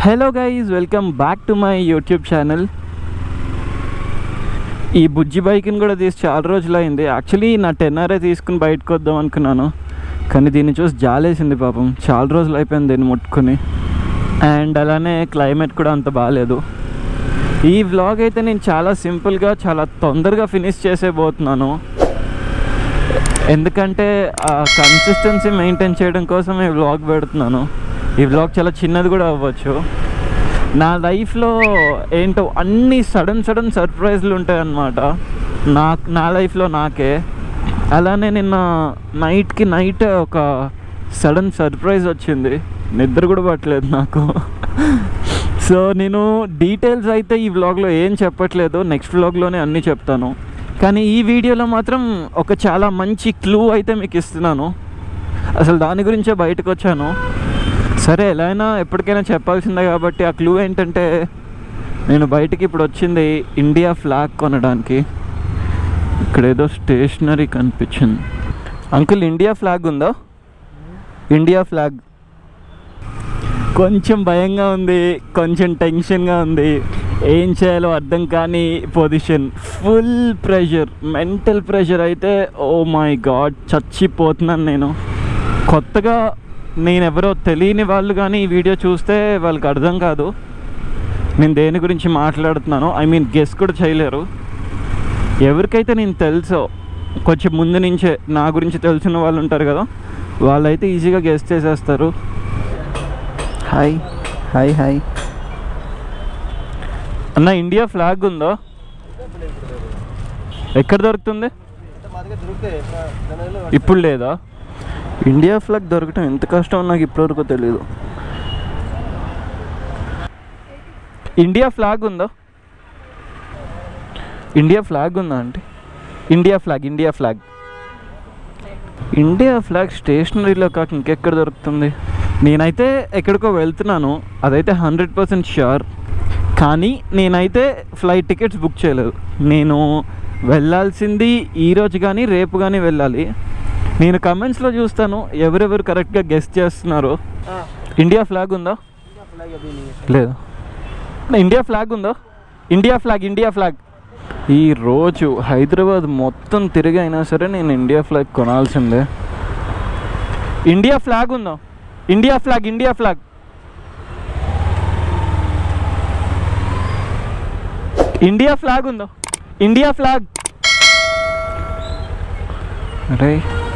hello guys welcome back to my YouTube channel ఈ బుజ్జి బైక్ని కూడా తీసి చాలా రోజులు అయింది యాక్చువల్లీ నా టెన్ ఆర్ఏ తీసుకుని బయటకు వద్దాం అనుకున్నాను కానీ దీన్ని చూసి జాలేసింది పాపం చాలా రోజులు అయిపోయింది దీన్ని ముట్టుకుని అండ్ అలానే క్లైమేట్ కూడా అంత బాగాలేదు ఈ వ్లాగ్ అయితే నేను చాలా సింపుల్గా చాలా తొందరగా ఫినిష్ చేసేబోతున్నాను ఎందుకంటే ఆ కన్సిస్టెన్సీ మెయింటైన్ చేయడం కోసం ఈ వ్లాగ్ పెడుతున్నాను ఈ వ్లాగ్ చాలా చిన్నది కూడా అవ్వచ్చు నా లైఫ్లో ఏంటో అన్ని సడన్ సడన్ సర్ప్రైజ్లు ఉంటాయి అన్నమాట నా నా లైఫ్లో నాకే అలానే నిన్న నైట్కి నైట్ ఒక సడన్ సర్ప్రైజ్ వచ్చింది నిద్ర కూడా పట్టలేదు నాకు సో నేను డీటెయిల్స్ అయితే ఈ వ్లాగ్లో ఏం చెప్పట్లేదు నెక్స్ట్ వ్లాగ్లోనే అన్నీ చెప్తాను కానీ ఈ వీడియోలో మాత్రం ఒక చాలా మంచి క్లూ అయితే మీకు ఇస్తున్నాను అసలు దాని గురించే బయటకు వచ్చాను సరే ఎలా అయినా ఎప్పటికైనా చెప్పాల్సిందే కాబట్టి ఆ క్లూ ఏంటంటే నేను బయటికి ఇప్పుడు వచ్చింది ఇండియా ఫ్లాగ్ కొనడానికి ఇక్కడ ఏదో స్టేషనరీ కనిపించింది అంకుల్ ఇండియా ఫ్లాగ్ ఉందా ఇండియా ఫ్లాగ్ కొంచెం భయంగా ఉంది కొంచెం టెన్షన్గా ఉంది ఏం చేయాలో అర్థం కాని position full pressure mental pressure అయితే ఓ మై గాడ్ చచ్చిపోతున్నాను నేను కొత్తగా నేను ఎవరో తెలియని వాళ్ళు కానీ ఈ వీడియో చూస్తే వాళ్ళకి అర్థం కాదు నేను దేని గురించి మాట్లాడుతున్నాను ఐ మీన్ గెస్ కూడా చేయలేరు ఎవరికైతే నేను తెలుసో కొంచెం ముందు నుంచే నా గురించి తెలిసిన వాళ్ళు ఉంటారు కదా వాళ్ళైతే ఈజీగా గెస్ట్ చేసేస్తారు హాయ్ హాయ్ హాయ్ అన్న ఇండియా ఫ్లాగ్ ఉందో ఎక్కడ దొరుకుతుంది ఇప్పుడు లేదా ఇండియా ఫ్లాగ్ దొరకటం ఎంత కష్టం నాకు ఇప్పటివరకు తెలియదు ఇండియా ఫ్లాగ్ ఉందో ఇండియా ఫ్లాగ్ ఉందా అంటే India flag India flag India flag స్టేషనరీలో కాక ఇంకెక్కడ దొరుకుతుంది నేనైతే ఎక్కడికో వెళ్తున్నాను అదైతే హండ్రెడ్ పర్సెంట్ ష్యూర్ కానీ నేనైతే ఫ్లైట్ టికెట్స్ బుక్ చేయలేదు నేను వెళ్ళాల్సింది ఈరోజు కానీ రేపు కానీ వెళ్ళాలి నేను కమెంట్స్లో చూస్తాను ఎవరెవరు కరెక్ట్గా గెస్ట్ చేస్తున్నారో ఇండియా ఫ్లాగ్ ఉందా లేదు ఇండియా ఫ్లాగ్ ఉందా ఇండియా ఫ్లాగ్ ఇండియా ఫ్లాగ్ ఈ రోజు హైదరాబాద్ మొత్తం తిరిగి అయినా సరే నేను ఇండియా ఫ్లాగ్ కొనాల్సిందే ఇండియా ఫ్లాగ్ ఉందా India flag India flag India flag ఉందా ఇండియా ఫ్లాగ్ అరే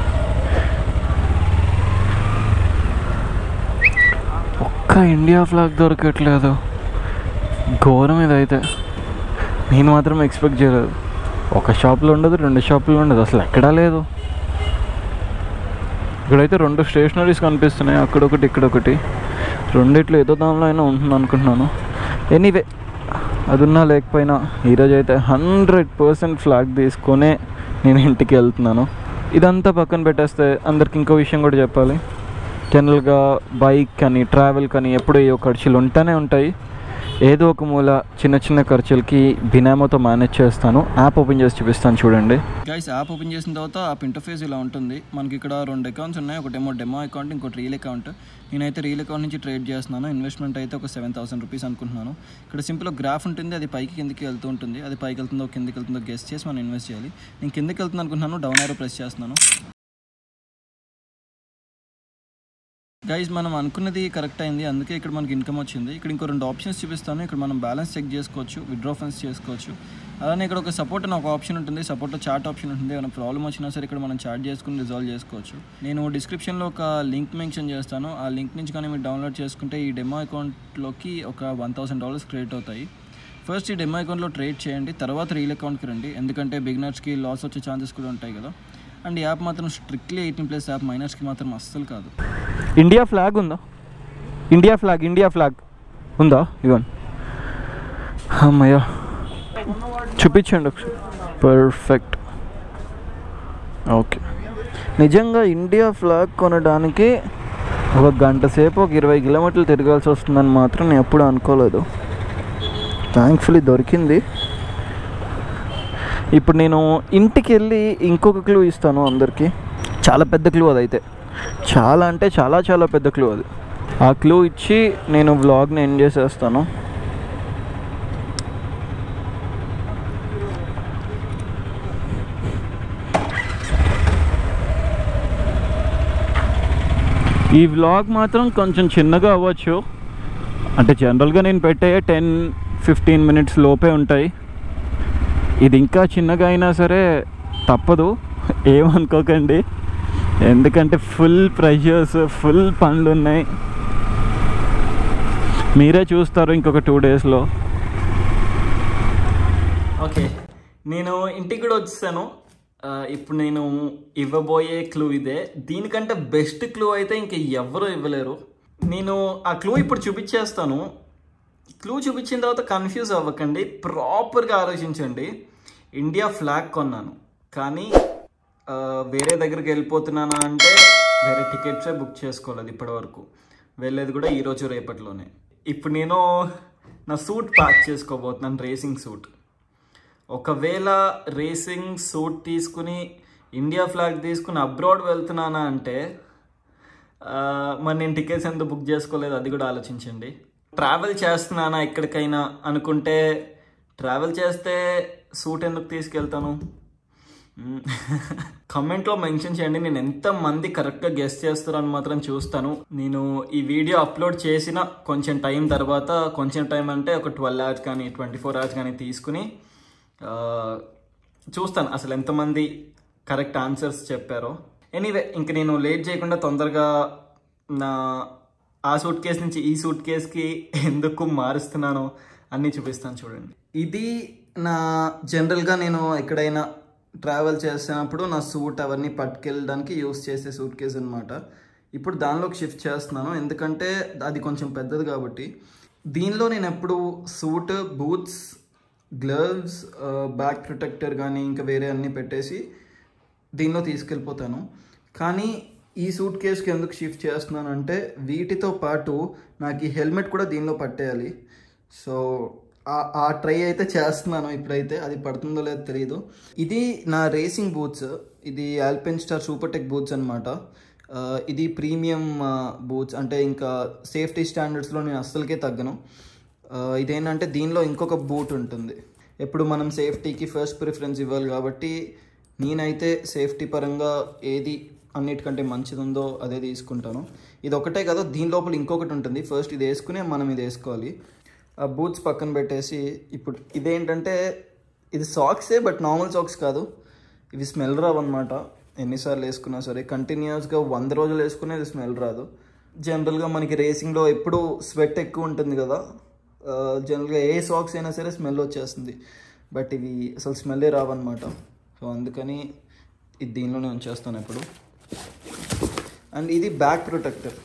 ఒక్క ఇండియా ఫ్లాగ్ దొరకట్లేదు ఘోరం ఇదైతే నేను మాత్రం ఎక్స్పెక్ట్ చేయలేదు ఒక షాప్లో ఉండదు రెండు షాపులో ఉండదు అసలు ఎక్కడా లేదు ఇక్కడైతే రెండు స్టేషనరీస్ కనిపిస్తున్నాయి అక్కడొకటి ఇక్కడొకటి రెండిట్లో ఏదో దానిలో అయినా ఉంటుంది అనుకుంటున్నాను ఎనీవే అది ఉన్నా లేకపోయినా ఈరోజు అయితే హండ్రెడ్ పర్సెంట్ ఫ్లాగ్ తీసుకొనే నేను ఇంటికి వెళ్తున్నాను ఇదంతా పక్కన పెట్టేస్తే అందరికి ఇంకో విషయం కూడా చెప్పాలి జనరల్గా బైక్ కానీ ట్రావెల్ కానీ ఎప్పుడూ ఏవో ఖర్చులు ఉంటూనే ఉంటాయి ఏదో ఒక మూల చిన్న చిన్న ఖర్చులకి బినామోతో మేనేజ్ చేస్తాను యాప్ ఓపెన్ చేసి చూపిస్తాను చూడండి గైస్ యాప్ ఓపెన్ చేసిన తర్వాత యాప్ ఇంటర్ఫేస్ ఇలా ఉంటుంది మనకి ఇక్కడ రెండు అకౌంట్స్ ఉన్నాయి ఒకటేమో డెమో అకౌంట్ ఇంకోటి రీల్ అకౌంట్ నేనైతే రీల్ అకౌంట్ నుంచి ట్రేడ్ చేస్తున్నాను ఇన్వెస్ట్మెంట్ అయితే ఒక సెవెన్ థౌసండ్ రూపీస్ అనుకుంటున్నాను ఇక్కడ సింపుల్ గ్రాఫ్ ఉంటుంది అది పైకి కిందకి వెళ్తూ ఉంటుంది అది పైకి వెళ్తుందో కిందకి వెళ్తుందో గెస్ట్ చేసి మనం ఇన్వెస్ట్ చేయాలి నేను కిందకి వెళ్తుంది అనుకుంటున్నాను డౌన్ ఆరో ప్రెస్ చేస్తున్నాను గైజ్ మనం అనుకున్నది కరెక్ట్ అయింది అందుకే ఇక్కడ మనకి ఇన్కమ్ వచ్చింది ఇక్కడ ఇంకో రెండు ఆప్షన్స్ చూపిస్తాను ఇక్కడ మనం బ్యాలెన్స్ చెక్ చేసుకోవచ్చు విత్డ్రా ఫండ్స్ చేసుకోవచ్చు అలానే ఇక్కడ ఒక సపోర్ట్ అని ఒక ఆప్షన్ ఉంటుంది సపోర్ట్లో చాట్ ఆప్షన్ ఉంటుంది ఏమైనా ప్రాబ్లం వచ్చినా సరే ఇక్కడ మనం చాట్ చేసుకుని రిజాల్వ్ చేసుకోవచ్చు నేను డిస్క్రిప్షన్లో ఒక లింక్ మెన్షన్ చేస్తాను ఆ లింక్ నుంచి కానీ మీరు డౌన్లోడ్ చేసుకుంటే ఈ డెమో అకౌంట్లోకి ఒక వన్ థౌసండ్ డాలర్స్ క్రెడిట్ అవుతాయి ఫస్ట్ ఈ డెమో అకౌంట్లో ట్రేడ్ చేయండి తర్వాత రీల్ అకౌంట్కి రండి ఎందుకంటే బిగినర్స్కి లాస్ వచ్చే ఛాన్సెస్ కూడా ఉంటాయి కదా అండ్ ఈ యాప్ మాత్రం స్ట్రిక్ట్లీ ఎయిటీన్ ప్లస్ యాప్ మైనర్స్కి మాత్రం అస్సలు కాదు ఇండియా ఫ్లాగ్ ఉందా ఇండియా ఫ్లాగ్ ఇండియా ఫ్లాగ్ ఉందా ఇవ్వండి అమ్మయ్యా చూపించండి ఒకసారి పర్ఫెక్ట్ ఓకే నిజంగా ఇండియా ఫ్లాగ్ కొనడానికి ఒక గంట సేపు ఒక ఇరవై కిలోమీటర్లు తిరగాల్సి వస్తుందని మాత్రం నేను ఎప్పుడు అనుకోలేదు థ్యాంక్ఫుల్లీ దొరికింది ఇప్పుడు నేను ఇంటికి వెళ్ళి ఇంకొక క్లూ ఇస్తాను అందరికీ చాలా పెద్ద క్లూ అదైతే చాలా అంటే చాలా చాలా పెద్ద క్లూ అది ఆ క్లూ ఇచ్చి నేను వ్లాగ్ని ఎండ్ చేసేస్తాను ఈ వ్లాగ్ మాత్రం కొంచెం చిన్నగా అవ్వచ్చు అంటే జనరల్గా నేను పెట్టే టెన్ ఫిఫ్టీన్ మినిట్స్ లోపే ఉంటాయి ఇది ఇంకా చిన్నగా అయినా సరే తప్పదు ఏమనుకోకండి ఎందుకంటే ఫుల్ ప్రెషర్స్ ఫుల్ పనులు ఉన్నాయి మీరే చూస్తారు ఇంకొక టూ డేస్లో ఓకే నేను ఇంటికి కూడా వచ్చేసాను ఆ, ఇప్పుడు నేను ఇవ్వబోయే క్లూ ఇదే దీనికంటే బెస్ట్ క్లూ అయితే ఇంక ఎవరు ఇవ్వలేరు నేను ఆ క్లూ ఇప్పుడు చూపించేస్తాను క్లూ చూపించిన తర్వాత కన్ఫ్యూజ్ అవ్వకండి ప్రాపర్గా ఆలోచించండి ఇండియా ఫ్లాగ్ కొన్నాను కానీ ఆ, వేరే దగ్గరికి వెళ్ళిపోతున్నానా అంటే వేరే టికెట్సే బుక్ చేసుకోలేదు ఇప్పటివరకు వెళ్ళేది కూడా ఈరోజు రేపటిలోనే ఇప్పుడు నేను నా సూట్ ప్యాక్ చేసుకోబోతున్నాను రేసింగ్ సూట్ ఒకవేళ రేసింగ్ సూట్ తీసుకుని ఇండియా ఫ్లాగ్ తీసుకుని అబ్రాడ్ వెళ్తున్నానా అంటే ఆ, మరి నేను టికెట్స్ ఎందుకు బుక్ చేసుకోలేదు అది కూడా ఆలోచించండి ట్రావెల్ చేస్తున్నానా ఎక్కడికైనా అనుకుంటే ట్రావెల్ చేస్తే సూట్ ఎందుకు తీసుకెళ్తాను కమెంట్లో మెన్షన్ చేయండి నేను ఎంత మంది కరెక్ట్గా గెస్ట్ చేస్తారని మాత్రం చూస్తాను నేను ఈ వీడియో అప్లోడ్ చేసిన కొంచెం టైం తర్వాత కొంచెం టైం అంటే ఒక ట్వెల్వ్ అవర్స్ కానీ ట్వంటీ ఫోర్ అవర్స్ కానీ తీసుకుని ఆ, చూస్తాను అసలు ఎంతమంది కరెక్ట్ ఆన్సర్స్ చెప్పారో ఎనీవే ఇంక నేను లేట్ చేయకుండా తొందరగా నా ఆ సూట్ కేస్ నుంచి ఈ సూట్ కేస్కి ఎందుకు మారుస్తున్నానో అన్నీ చూపిస్తాను చూడండి ఇది నా జనరల్గా నేను ఎక్కడైనా ట్రావెల్ చేసినప్పుడు నా సూట్ అవన్నీ పట్టుకెళ్ళడానికి యూస్ చేసే సూట్ కేస్ అనమాట ఇప్పుడు దానిలోకి షిఫ్ట్ చేస్తున్నాను ఎందుకంటే అది కొంచెం పెద్దది కాబట్టి దీనిలో నేను ఎప్పుడు suit boots gloves back protector కానీ ఇంకా వేరే అన్నీ పెట్టేసి దీనిలో తీసుకెళ్ళిపోతాను కానీ ఈ సూట్ కేస్కి ఎందుకు షిఫ్ట్ చేస్తున్నానంటే వీటితో పాటు నాకు ఈ హెల్మెట్ కూడా దీనిలో పట్టేయాలి సో ఆ- ఆ ట్రై అయితే చేస్తున్నాను ఇప్పుడైతే అది పడుతుందో లేదో తెలియదు ఇది నా రేసింగ్ బూట్స్ ఇది Alpinestars Supertech boots అనమాట ఇది ప్రీమియం బూట్స్ అంటే ఇంకా సేఫ్టీ స్టాండర్డ్స్లో నేను అస్సలకే తగ్గను ఆ, ఇదేంటంటే దీనిలో ఇంకొక బూట్ ఉంటుంది ఎప్పుడు మనం సేఫ్టీకి ఫస్ట్ ప్రిఫరెన్స్ ఇవ్వాలి కాబట్టి నేనైతే సేఫ్టీ పరంగా ఏది అన్నిటికంటే మంచిది ఉందో అదే తీసుకుంటాను ఇది ఒకటే కదా దీని లోపల ఇంకొకటి ఉంటుంది ఫస్ట్ ఇది వేసుకునే మనం ఇది వేసుకోవాలి ఆ బూట్స్ పక్కన పెట్టేసి ఇప్పుడు ఇదేంటంటే ఇది సాక్సే బట్ నార్మల్ సాక్స్ కాదు ఇవి స్మెల్ రావు అనమాట ఎన్నిసార్లు వేసుకున్నా సరే కంటిన్యూస్గా వంద రోజులు వేసుకునే ఇది స్మెల్ రాదు జనరల్గా మనకి రేసింగ్లో ఎప్పుడు స్వెట్ ఎక్కువ ఉంటుంది కదా జనరల్గా ఏ సాక్స్ అయినా సరే స్మెల్ వచ్చేస్తుంది బట్ ఇవి అసలు స్మెల్లే రావన్నమాట సో అందుకని ఇది దీనిలోనే ఉంచేస్తాను ఎప్పుడు అండ్ ఇది బ్యాక్ ప్రొటెక్టర్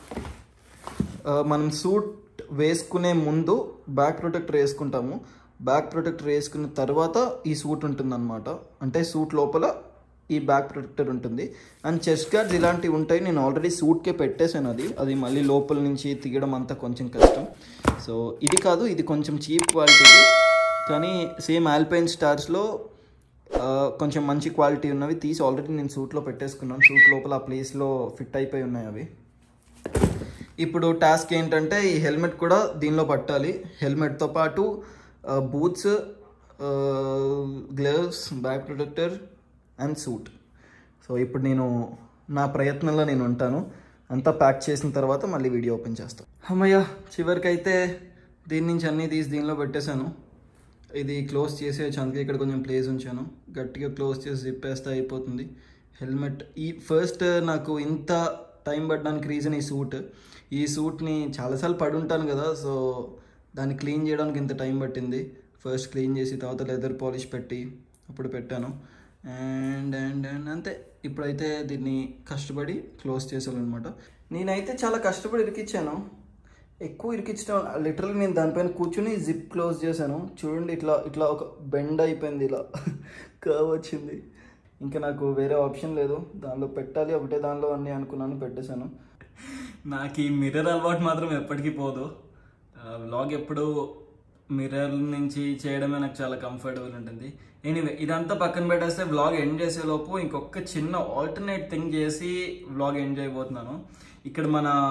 మనం సూట్ వేసుకునే ముందు బ్యాక్ ప్రొటెక్టర్ వేసుకుంటాము బ్యాక్ ప్రొటెక్టర్ వేసుకున్న తర్వాత ఈ సూట్ ఉంటుందన్నమాట అంటే సూట్ లోపల ఈ బ్యాక్ ప్రొటెక్టర్ ఉంటుంది అండ్ చెస్ట్ గార్డ్స్ ఇలాంటివి ఉంటాయి నేను ఆల్రెడీ సూట్కే పెట్టేశాను అది అది మళ్ళీ లోపల నుంచి తీయడం అంతా కొంచెం కష్టం సో ఇది కాదు ఇది కొంచెం చీప్ క్వాలిటీ కానీ సేమ్ ఆల్పైన్ స్టార్స్లో ఆ, కొంచెం మంచి క్వాలిటీ ఉన్నవి తీసి ఆల్రెడీ నేను సూట్లో పెట్టేసుకున్నాను సూట్ లోపల ఆ ప్లేస్లో ఫిట్ అయిపోయి ఉన్నాయి అవి ఇప్పుడు టాస్క్ ఏంటంటే ఈ హెల్మెట్ కూడా దీనిలో పట్టాలి హెల్మెట్తో పాటు boots gloves back protector and suit so ఇప్పుడు నేను నా ప్రయత్నంలో నేను ఉంటాను అంతా ప్యాక్ చేసిన తర్వాత మళ్ళీ వీడియో ఓపెన్ చేస్తాను అమ్మయ్య చివరికైతే దీని నుంచి అన్నీ తీసి దీనిలో పెట్టేశాను ఇది క్లోజ్ చేసేయచ్చు అందుకే ఇక్కడ కొంచెం ప్లేస్ ఉంచాను గట్టిగా క్లోజ్ చేసి జిప్ వేస్తే అయిపోతుంది హెల్మెట్ ఈ ఫస్ట్ నాకు ఇంత టైం పడడానికి రీజన్ ఈ సూట్ ఈ సూట్ని చాలాసార్లు పడి ఉంటాను కదా సో దాన్ని క్లీన్ చేయడానికి ఇంత టైం పట్టింది ఫస్ట్ క్లీన్ చేసి తర్వాత లెదర్ పాలిష్ పెట్టి అప్పుడు పెట్టాను అండ్ అండ్ అండ్ అంతే ఇప్పుడైతే దీన్ని కష్టపడి క్లోజ్ చేసాలన్నమాట నేనైతే చాలా కష్టపడి ఇరికిచ్చాను ఎక్కువ ఇరికించడం లిటరల్ నేను దానిపైన కూర్చుని జిప్ క్లోజ్ చేశాను చూడండి ఇట్లా ఇట్లా ఒక బెండ్ అయిపోయింది ఇలా కర్వ్ వచ్చింది ఇంకా నాకు వేరే ఆప్షన్ లేదు దానిలో పెట్టాలి ఒకటే దానిలో అన్నీ అనుకున్నాను పెట్టేశాను నాకు ఈ మిర్రర్ అలవాటు మాత్రం ఎప్పటికీ పోదు వ్లాగ్ ఎప్పుడు మిర్రర్ నుంచి చేయడమే నాకు చాలా కంఫర్టబుల్ ఉంటుంది ఎనీవే ఇదంతా పక్కన పెట్టేస్తే వ్లాగ్ ఎండ్ చేసేలోపు ఇంకొక చిన్న ఆల్టర్నేట్ థింగ్ చేసి వ్లాగ్ ఎండ్ చేయబోతున్నాను ఇక్కడ మన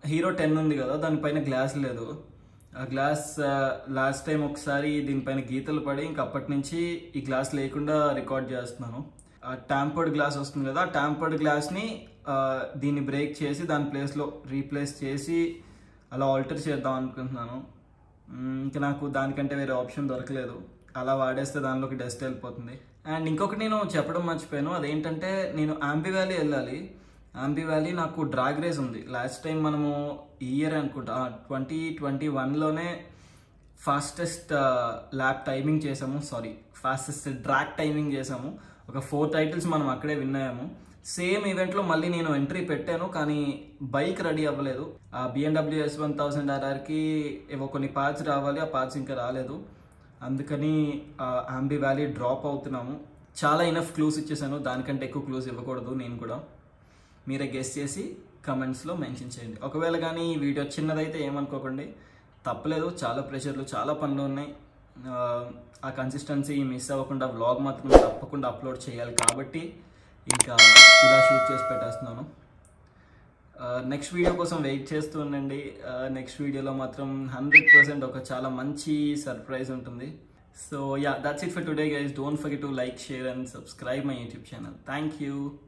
హీరో టెన్ ఉంది కదా దానిపైన గ్లాస్ లేదు ఆ గ్లాస్ లాస్ట్ టైం ఒకసారి దీనిపైన గీతలు పడి ఇంక అప్పటి నుంచి ఈ గ్లాస్ లేకుండా రికార్డ్ చేస్తున్నాను ఆ ట్యాంపర్డ్ గ్లాస్ వస్తుంది కదా ఆ ట్యాంపర్డ్ గ్లాస్ని దీన్ని బ్రేక్ చేసి దాని ప్లేస్లో రీప్లేస్ చేసి అలా ఆల్టర్ చేద్దాం అనుకుంటున్నాను మ్మ్, ఇంకా నాకు దానికంటే వేరే ఆప్షన్ దొరకలేదు అలా వాడేస్తే దానిలోకి డస్ట్ వెళ్ళిపోతుంది అండ్ ఇంకొకటి నేను చెప్పడం మర్చిపోయాను అదేంటంటే నేను ఆంబి వ్యాలీ వెళ్ళాలి ఆంబి వ్యాలీ నాకు డ్రాగ్ రేస్ ఉంది లాస్ట్ టైం మనము ఈ ఇయర్ అనుకుంటా ట్వంటీ ట్వంటీ వన్లోనే ఫాస్టెస్ట్ ల్యాబ్ టైమింగ్ చేసాము సారీ ఫాస్టెస్ట్ డ్రాక్ టైమింగ్ చేసాము ఒక ఫోర్ టైటిల్స్ మనం అక్కడే విన్ అయ్యాము సేమ్ ఈవెంట్లో మళ్ళీ నేను ఎంట్రీ పెట్టాను కానీ బైక్ రెడీ అవ్వలేదు ఆ బిఎండబ్ల్యూ ఎస్ వన్ థౌసండ్ ఆర్ఆర్కి ఏవో కొన్ని పార్ట్స్ రావాలి ఆ పార్ట్స్ ఇంకా రాలేదు అందుకని ఆంబి వ్యాలీ డ్రాప్ అవుతున్నాము చాలా ఇనఫ్ క్లూస్ ఇచ్చేసాను దానికంటే ఎక్కువ క్లూస్ ఇవ్వకూడదు నేను కూడా మీరే గెస్ చేసి కమెంట్స్లో మెన్షన్ చేయండి ఒకవేళ కానీ ఈ వీడియో చిన్నదైతే ఏమనుకోకండి తప్పలేదు చాలా ప్రెషర్లు చాలా పనులు ఉన్నాయి ఆ, ఆ కన్సిస్టెన్సీ మిస్ అవ్వకుండా వ్లాగ్ మాత్రం తప్పకుండా అప్లోడ్ చేయాలి కాబట్టి ఇంకా ఇలా షూట్ చేసి పెట్టేస్తున్నాను నెక్స్ట్ వీడియో కోసం వెయిట్ చేస్తూ ఉండండి నెక్స్ట్ వీడియోలో మాత్రం హండ్రెడ్ పర్సెంట్ ఒక చాలా మంచి సర్ప్రైజ్ ఉంటుంది so yeah that's it for today guys don't forget to like share and subscribe my YouTube channel thank you